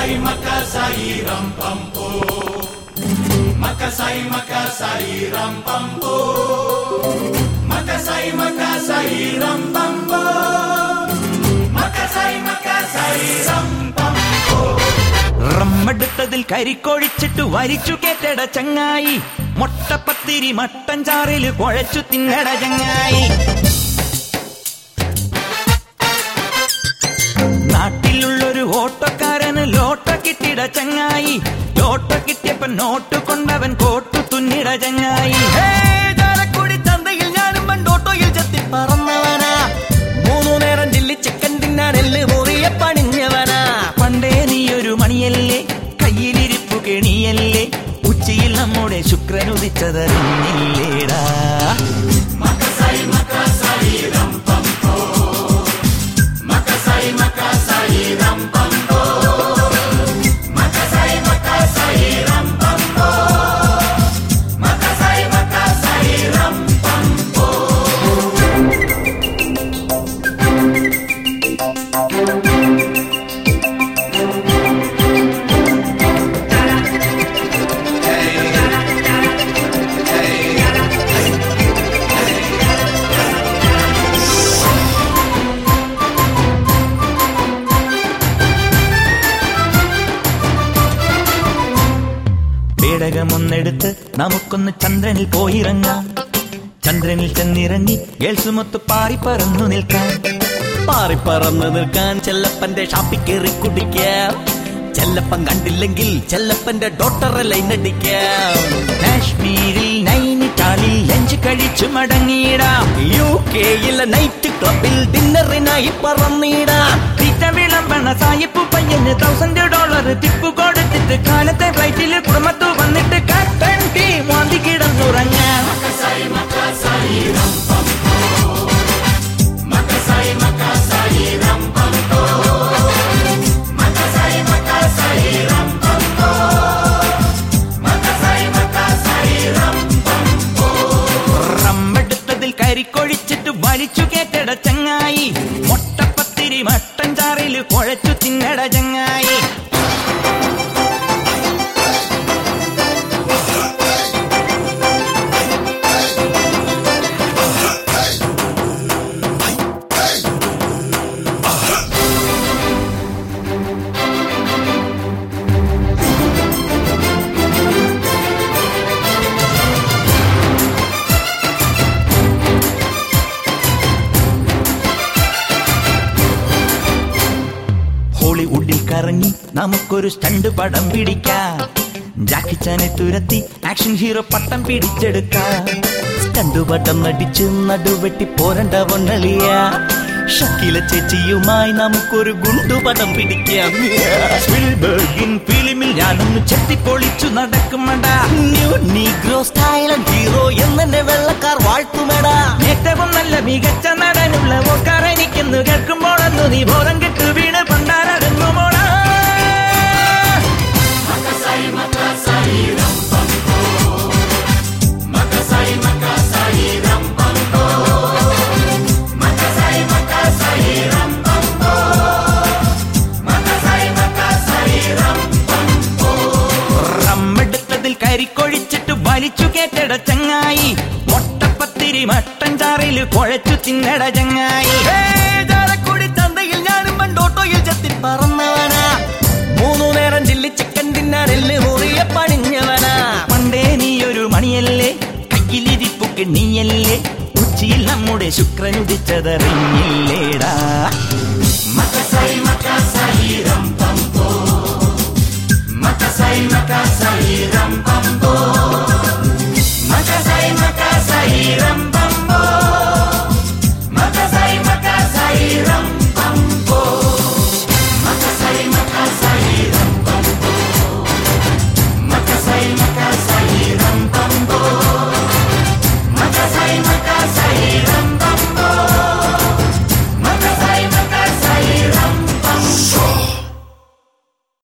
Makasay, makasay, rampampo. Makasay, makasay, rampampo. Makasay, makasay, rampampo. Makasay, makasay, rampampo. റമ്മെടുത്തതിൽ കരിക്കൊഴിച്ചിട്ട് വരിച്ചു കേട്ടട ചങ്ങായി മൊട്ടപ്പത്തിരി mutton ചാറില് കുഴച്ചു തിന്നട ചങ്ങായി നാട്ടിലുള്ളൊരു ഓട്ടോക്കാരന് ലോട്ട കിട്ടിട ചങ്ങായി ലോട്ട കിട്ടിയപ്പൻ നോട്ട് കൊണ്ടവൻ കോട്ടു തുന്നിട ചങ്ങായി ഹേ, ചാലക്കുടി ചന്തയിൽ ഞാനും പണ്ടോട്ടോയിൽ ചെത്തി പറന്നവനാ മൂന്നു നേരം ചില്ലി ചിക്കൻ തിന്നാൻ എല്ല് മുറിയെ പണിഞ്ഞവനാ പണ്ടേ നീയൊരു മണിയല്ലേ കയ്യിലിരിപ്പു കെണിയല്ലേ ഉച്ചയിൽ നമ്മുടെ ശുക്രനുദിച്ചതറിഞ്ഞില്ലേടാ Makasay, makasay, rampampo. Makasay, makasay, rampampo. Makasay, makasay, rampampo. Makasay, makasay, rampampo. പേടകമൊന്നെടുത്ത് നമുക്കൊന്ന് ചന്ദ്രനിൽ പോയിറങ്ങാം ചന്ദ്രനിൽ ചെന്നിറങ്ങി ഗേൾസുമൊത്ത് പാറി പറന്നു നിൽക്കാം പാറിപ്പറന്ന് നിൽക്കാൻ ചെല്ലപ്പന്റെ ഷാപ്പിൽ കയറി കുടിക്കാം ചെല്ലപ്പൻ കണ്ടില്ലെങ്കിൽ ചെല്ലപ്പന്റെ ഡോട്ടറെ ലൈൻ അടിക്കാം കാശ്മീരിൽ നൈനിറ്റാളിൽ ലഞ്ച് കഴിച്ചു മടങ്ങിയിടാം യു കെയിലെ നൈറ്റ് ക്ലബിൽ ഡിന്നറിനായി പറന്നിടാം തീറ്റ വിളമ്പണ സായിപ്പു പയ്യന് തൗസൻഡ് ഡോളർ ടിപ്പ് കൊടുത്തിട്ട് കാലത്തെ ഫ്ലൈറ്റിൽ കുടുംബത്തു വന്നിട്ട് കട്ടൻ ടീ വാന്തി കിടന്നുറങ്ങാം Makasay, makasay, rampampo. Makasay, makasay, rampampo. Makasay, makasay, rampampo. Makasay, makasay, rampampo. റമ്മെടുത്തതിൽ കരിക്കൊഴിച്ചിട്ട് വലിച്ചു കേട്ടട ചങ്ങായി മൊട്ടപ്പത്തിരി മട്ടൻ ചാറിൽ കുഴച്ചു തിന്നട ചങ്ങായി ഹോളിവുഡിൽ കറങ്ങി നമുക്കൊരു സ്റ്റണ്ട് പടം പിടിക്കാം ജാക്കിച്ചാനെ തുരത്തി ആക്ഷൻ ഹീറോ പട്ടം പിടിച്ചെടുക്കാം കണ്ടുപട്ടം നടിച്ച് നടുവെട്ടി പോരണ്ട പൊന്നളിയ ഷക്കില ചേച്ചിയുമായി നമുക്കൊരു ഗുണ്ടുപടം പിടിക്കാം സ്പിൽബർഗിൻ ഫിലിമിൽ ഞാനൊന്ന് ചെത്തിപ്പൊളിച്ചു നടക്കുമടാ ന്യൂ നീഗ്രോ സ്റ്റൈലൻ ഹീറോ എന്നെ വെള്ളക്കാർ വാഴ്ത്തുമടാ ഏറ്റവും നല്ല മികച്ച നടനുള്ള ഓക്കാർ എനിക്കെന്ന് കേൾക്കുമ്പോഴൊന്നു നീ ബോധം കെട്ടു വീണ് പണ്ടാരടുന്നു മോളാ Makasay, makasay, rampampo. Makasay, makasay, rampampo. Makasay, makasay, rampampo. Makasay, makasay, rampampo. റമ്മെടുത്തതിൽ കരിക്കൊഴിച്ചിട്ട് വലിച്ചു കേട്ടട ചങ്ങായി മൊട്ടപ്പത്തിരി മട്ടൻ ചാറിൽ കുഴച്ചു തിന്നട ചങ്ങായി ചാലക്കുടി ചന്തയിൽ ഞാനും പണ്ടോട്ടോയിൽ ചെത്തി പറന്നവനാ മൂന്നു നേരം ചില്ലി ചിക്കൻ തിന്നാൻ എല്ല് മുറിയെ പണിഞ്ഞവനാ പണ്ടേ നീയൊരു മണിയല്ലേ കയ്യിലിരിപ്പു കിണ്ണിയല്ലേ ഉച്ചിയിൽ നമ്മുടെ ശുക്രനുദിച്ചതറിഞ്ഞില്ലേടാ Makasay, makasay, rampampo. Makasay, makasay, rampampo.